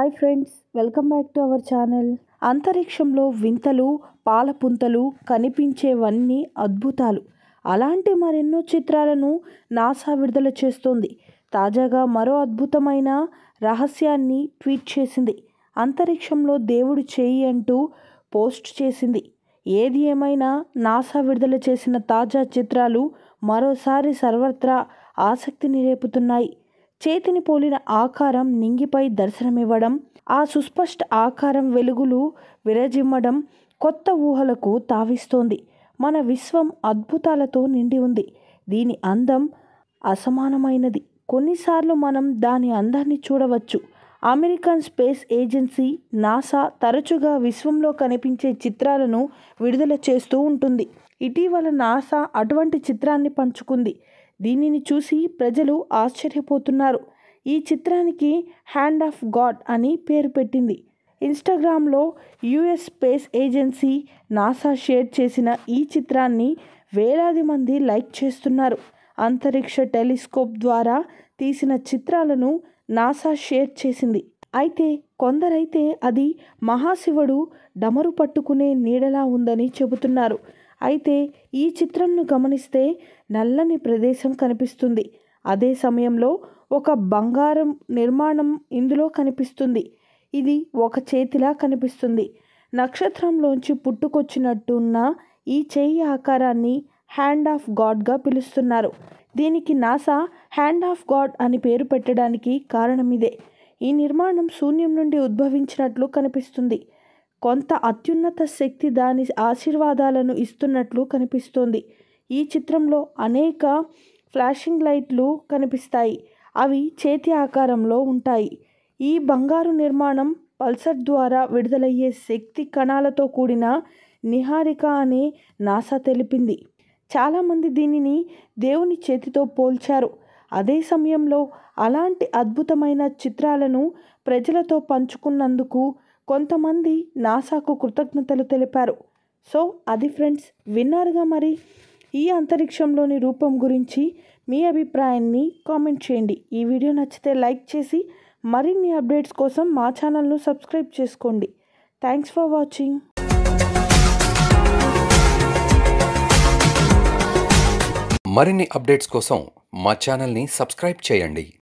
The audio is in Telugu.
hi friends welcome back to our channel అంతరిక్షంలో వింతలు పాలపుంతలు కనిపించేవన్నీ అద్భుతాలు అలాంటి మరెన్నో చిత్రాలను నాసా విడుదల చేస్తోంది తాజాగా మరో అద్భుతమైన రహస్యాన్ని ట్వీట్ చేసింది అంతరిక్షంలో దేవుడు చేయి అంటూ పోస్ట్ చేసింది ఏది ఏమైనా నాసా విడుదల చేసిన తాజా చిత్రాలు మరోసారి సర్వత్రా ఆసక్తిని రేపుతున్నాయి చేతిని పోలిన ఆకారం నింగిపై దర్శనమివ్వడం ఆ సుస్పష్ట ఆకారం వెలుగులు విరజిమ్మడం కొత్త ఊహలకు తావిస్తోంది మన విశ్వం అద్భుతాలతో నిండి ఉంది దీని అందం అసమానమైనది కొన్నిసార్లు మనం దాని అందాన్ని చూడవచ్చు అమెరికన్ స్పేస్ ఏజెన్సీ నాసా తరచుగా విశ్వంలో కనిపించే చిత్రాలను విడుదల చేస్తూ ఉంటుంది ఇటీవల నాసా అటువంటి చిత్రాన్ని పంచుకుంది దీనిని చూసి ప్రజలు ఆశ్చర్యపోతున్నారు ఈ చిత్రానికి హ్యాండ్ ఆఫ్ గాడ్ అని పేరు పెట్టింది ఇన్స్టాగ్రామ్లో US space agency NASA share చేసిన ఈ చిత్రాన్ని వేలాది మంది లైక్ చేస్తున్నారు అంతరిక్ష టెలిస్కోప్ ద్వారా తీసిన చిత్రాలను నాసా షేర్ చేసింది అయితే కొందరైతే అది మహాశివుడు డమరు పట్టుకునే నీడలా ఉందని చెబుతున్నారు అయితే ఈ చిత్రంను గమనిస్తే నల్లని ప్రదేశం కనిపిస్తుంది అదే సమయంలో ఒక బంగారం నిర్మాణం ఇందులో కనిపిస్తుంది ఇది ఒక చేతిలా కనిపిస్తుంది నక్షత్రంలోంచి పుట్టుకొచ్చినట్టున్న ఈ చెయ్యి ఆకారాన్ని హ్యాండ్ ఆఫ్ గాడ్గా పిలుస్తున్నారు దీనికి నాసా హ్యాండ్ ఆఫ్ గాడ్ అని పేరు పెట్టడానికి కారణం ఇదే ఈ నిర్మాణం శూన్యం నుండి ఉద్భవించినట్లు కనిపిస్తుంది కొంత అత్యున్నత శక్తి దాని ఆశీర్వాదాలను ఇస్తున్నట్లు కనిపిస్తోంది ఈ చిత్రంలో అనేక ఫ్లాషింగ్ లైట్లు కనిపిస్తాయి అవి చేతి ఆకారంలో ఉంటాయి ఈ బంగారు నిర్మాణం పల్సర్ ద్వారా విడుదలయ్యే శక్తి కణాలతో కూడిన నిహారిక అని నాసా తెలిపింది చాలామంది దీనిని దేవుని చేతితో పోల్చారు అదే సమయంలో అలాంటి అద్భుతమైన చిత్రాలను ప్రజలతో పంచుకున్నందుకు కొంతమంది నాసాకు కృతజ్ఞతలు తెలిపారు సో అది ఫ్రెండ్స్ విన్నారుగా మరి ఈ అంతరిక్షంలోని రూపం గురించి మీ అభిప్రాయాన్ని కామెంట్ చేయండి ఈ వీడియో నచ్చితే లైక్ చేసి మరిన్ని అప్డేట్స్ కోసం మా ఛానల్ను సబ్స్క్రైబ్ చేసుకోండి థ్యాంక్స్ ఫర్ వాచింగ్ మరిన్ని అప్డేట్స్ కోసం మా ఛానల్ని సబ్స్క్రైబ్ చేయండి